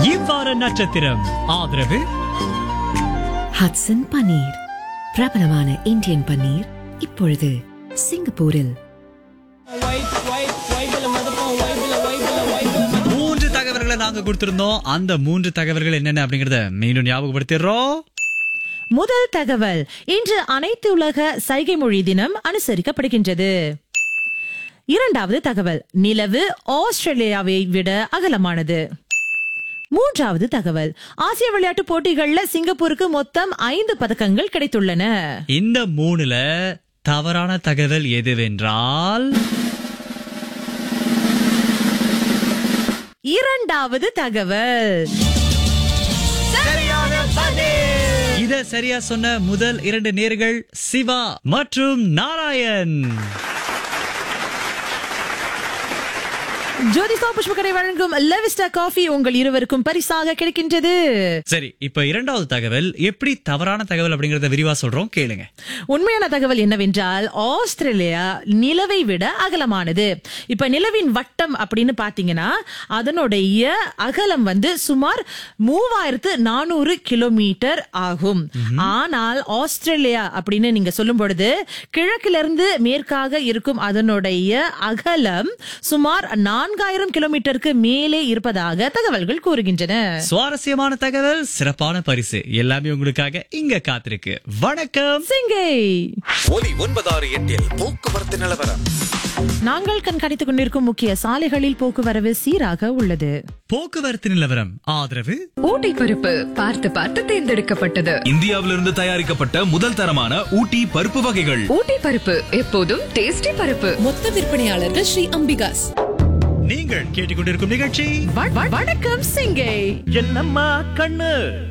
இவ்வார நட்சத்திரம் ஆதரவு ஹட்சன் பன்னீர் பிரபலமான இந்தியன் பன்னீர் இப்பொழுது சிங்கப்பூரில் மூன்று தகவல்களை நாங்க கொடுத்திருந்தோம் அந்த மூன்று தகவல்கள் என்னென்ன அப்படிங்கறத மீண்டும் ஞாபகப்படுத்திடுறோம் முதல் தகவல் இன்று அனைத்து உலக சைகை மொழி தினம் அனுசரிக்கப்படுகின்றது இரண்டாவது தகவல் நிலவு ஆஸ்திரேலியாவை விட அகலமானது மூன்றாவது தகவல் ஆசிய விளையாட்டு போட்டிகள்ல சிங்கப்பூருக்கு மொத்தம் ஐந்து பதக்கங்கள் கிடைத்துள்ளன இந்த மூணுல தவறான தகவல் எதுவென்றால் இரண்டாவது தகவல் இத சரியா சொன்ன முதல் இரண்டு நேர்கள் சிவா மற்றும் நாராயண் ஜோதிகா புஷ்பக்கடை வழங்கும் லெவிஸ்டா காஃபி உங்கள் இருவருக்கும் பரிசாக கிடைக்கின்றது சரி இப்ப இரண்டாவது தகவல் எப்படி தவறான தகவல் அப்படிங்கறத விரிவா சொல்றோம் கேளுங்க உண்மையான தகவல் என்னவென்றால் ஆஸ்திரேலியா நிலவை விட அகலமானது இப்ப நிலவின் வட்டம் அப்படின்னு பாத்தீங்கன்னா அதனுடைய அகலம் வந்து சுமார் மூவாயிரத்து நானூறு கிலோமீட்டர் ஆகும் ஆனால் ஆஸ்திரேலியா அப்படின்னு நீங்க சொல்லும் பொழுது கிழக்கிலிருந்து மேற்காக இருக்கும் அதனுடைய அகலம் சுமார் நான்காயிரம் கிலோமீட்டருக்கு மேலே இருப்பதாக தகவல்கள் கூறுகின்றன சுவாரஸ்யமான தகவல் சிறப்பான பரிசு எல்லாமே உங்களுக்காக இங்க காத்திருக்கு வணக்கம் சிங்கை ஒலி ஒன்பதாறு எட்டில் போக்குவரத்து நிலவரம் நாங்கள் கண்காணித்துக் கொண்டிருக்கும் முக்கிய சாலைகளில் போக்குவரவு சீராக உள்ளது போக்குவரத்து நிலவரம் ஆதரவு ஊட்டி பருப்பு பார்த்து பார்த்து தேர்ந்தெடுக்கப்பட்டது இந்தியாவிலிருந்து தயாரிக்கப்பட்ட முதல் தரமான ஊட்டி பருப்பு வகைகள் ஊட்டி பருப்பு எப்போதும் டேஸ்டி பருப்பு மொத்த விற்பனையாளர்கள் ஸ்ரீ அம்பிகாஸ் நீங்கள் கேட்டுக்கொண்டிருக்கும் நிகழ்ச்சி வ- வ- வணக்கம் சிங்கை என்னம்மா கண்ணு